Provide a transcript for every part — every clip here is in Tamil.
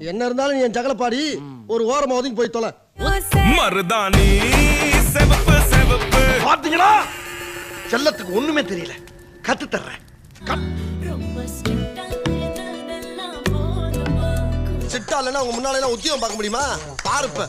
என்ன இருந்தாலும் நீ என் ஜகலப்பாடி ஒரு ஓரமா ஒதுங்கி போய் தொலை மருதாணி செவப்பு செவப்பு பாத்தீங்களா செல்லத்துக்கு ஒண்ணுமே தெரியல கத்து தர்றேன் சிட்டா இல்லைன்னா உங்க முன்னால எல்லாம் உத்தியோகம் பார்க்க முடியுமா பாருப்ப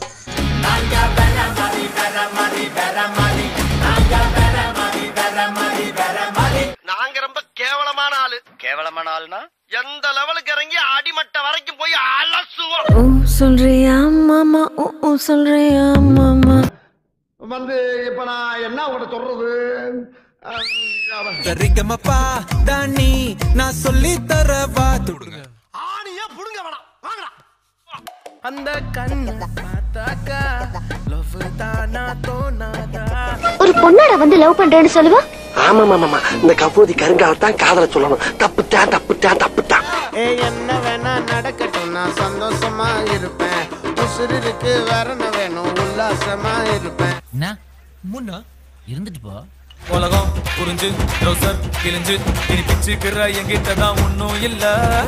நாங்க ரொம்ப கேவலமான ஆளு கேவலமான ஆளுனா எந்த லெவலுக்கு இறங்கி அடிமட்ட வரைக்கும் போய் அலசுவோம் ஓ சொல்றியா மாமா ஓ ஓ சொல்றியா மாமா வந்து இப்ப நான் என்ன உங்கள்ட்ட சொல்றது அஹ், சரிகமப்பா தானி நான் சொல்லி தரவா தொடுங்க ஆணியே புடுங்க வேணாம் வாங்கடா அந்த கண்ணு பார்த்தாக்கா லவ் தானா தோணாதா ஒரு பொண்ணாட வந்து லவ் பண்றேன்னு சொல்லுவா ஆமா ஆமா இந்த கபூதி கருங்காலத்தான் காதல சொல்லணும் தப்புத்தான் தப்புத்தான் தப்புத்தான் ஏய் என்ன வேணா நடக்கட்டும் நான் சந்தோஷமா இருப்பேன் உசுருக்கு வரணும் வேணும் உல்லாசமா இருப்பேன் என்ன முன்னா இருந்துட்டு போ உலகம் புரிஞ்சு ட்ரௌசர் கிழிஞ்சு இனி பிச்சுக்கிற என்கிட்ட தான் ஒன்னும் இல்ல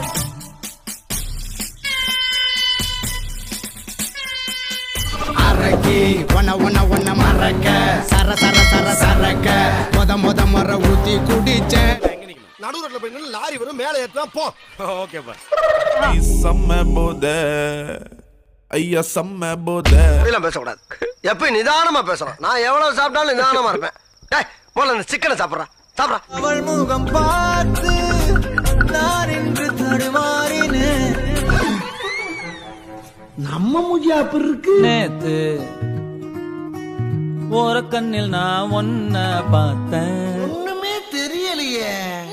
அரக்கி ஒன்ன ஒன்ன ஒன்ன மறக்க சர சர சர சரக்க முத முத முற ஊத்தி குடிச்சேன் நடு ரோட்ல போய் நின்னு லாரி வரும் மேல ஏத்துவேன் போ நீ செம்ம போத ஐயா செம்ம போத அப்படிலாம் பேசக்கூடாது எப்பயும் நிதானமா பேசணும் நான் எவ்வளவு சாப்பிட்டாலும் நிதானமா இருப்பேன் டேய் முதல்ல இந்த சிக்கனை சாப்பிட்றா சாப்பிட்றா அவள் முகம் பார்த்து நான் என்று தடுமாறினேன் நம்ம மூஞ்சி அப்படி இருக்கு நேத்து ஓர கண்ணில் நான் ஒன்ன பார்த்தேன் ஒண்ணுமே தெரியலையே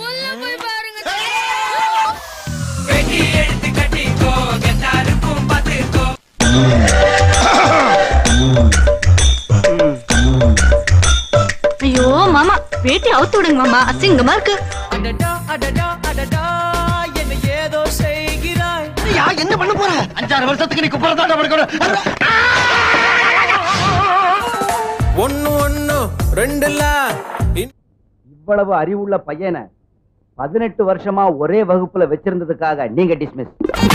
ஐயோ மாமா வேட்டி அவுத்து விடுங்க மாமா அசிங்கமா இருக்கு அடடா அடடா அடடா என்ன ஏதோ செய்கிறாய் யா என்ன பண்ண போற அஞ்சாறு வருஷத்துக்கு நீ குப்பரதான் படுக்கணும் ஒன்னு ஒன்னு ரெண்டுல இவ்வளவு அறிவுள்ள பையனை பதினெட்டு வருஷமா ஒரே வகுப்புல வச்சிருந்ததுக்காக நீங்க டிஸ்மிஸ்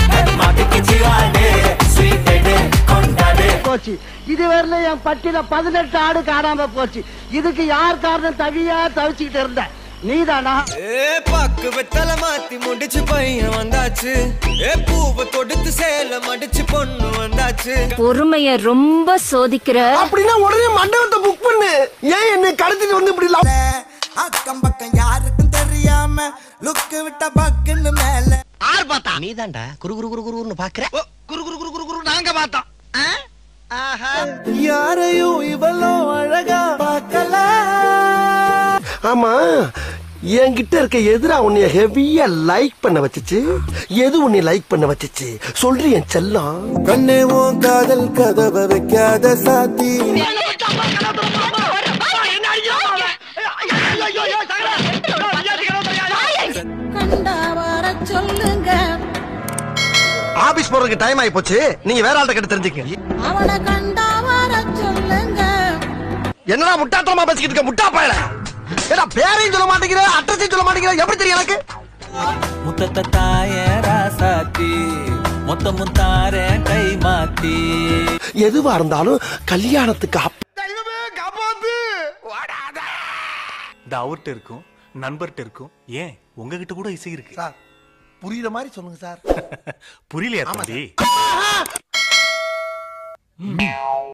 போச்சு இது வரல என் பட்டியல பதினெட்டு ஆடு காணாம போச்சு இதுக்கு யார் காரணம் தவியா தவிச்சுக்கிட்டு இருந்த நீதானா ஏ பாக்கு வெத்தல மாத்தி முடிச்சு பையன் வந்தாச்சு ஏ பூவை கொடுத்து சேல மடிச்சு பொண்ணு வந்தாச்சு பொறுமைய ரொம்ப சோதிக்கிற அப்படின்னா உடனே மண்டபத்தை புக் பண்ணு ஏன் என்ன கடத்திட்டு வந்து இப்படி லவ் அக்கம் பக்கம் யாருக்கும் தெரியாம லுக்கு விட்ட பக்குன்னு மேல யார் பார்த்தா நீதான்டா குரு குரு குரு குருன்னு பாக்குற ஓ, குரு குரு குரு குரு குரு நாங்க பார்த்தோம் ஆ? ஆஹா யாரையும் இவ்வளோ அழகா பார்க்கல ஆமா என்கிட்ட இருக்க எதிரா உன்னைய ஹெவியா லைக் பண்ண வச்சுச்சு எது உன்னை லைக் பண்ண வச்சுச்சு சொல்றி என் செல்லம் கண்ணே உன் காதல் கதவை வைக்காத சாத்தி ஆபீஸ் போறதுக்கு டைம் ஆயி போச்சு நீங்க வேற ஆள்கிட்ட கிட்ட தெரிஞ்சுக்க என்னடா முட்டாத்தனமா பேசிக்கிட்டு இருக்க முட்டா பயல ஏடா பேரையும் சொல்ல மாட்டேங்கிற அட்ரஸையும் சொல்ல மாட்டேங்கிற எப்படி தெரியும் எனக்கு முத்தத்த தாய ராசாத்தி மொத்த முத்தார கை மாத்தி எதுவா இருந்தாலும் கல்யாணத்துக்கு அப்ப இந்த அவர்கிட்ட இருக்கும் நண்பர்கிட்ட இருக்கும் ஏன் உங்ககிட்ட கூட இசை இருக்கு சார் புரியுற மாதிரி சொல்லுங்க சார் புரியலையா தம்பி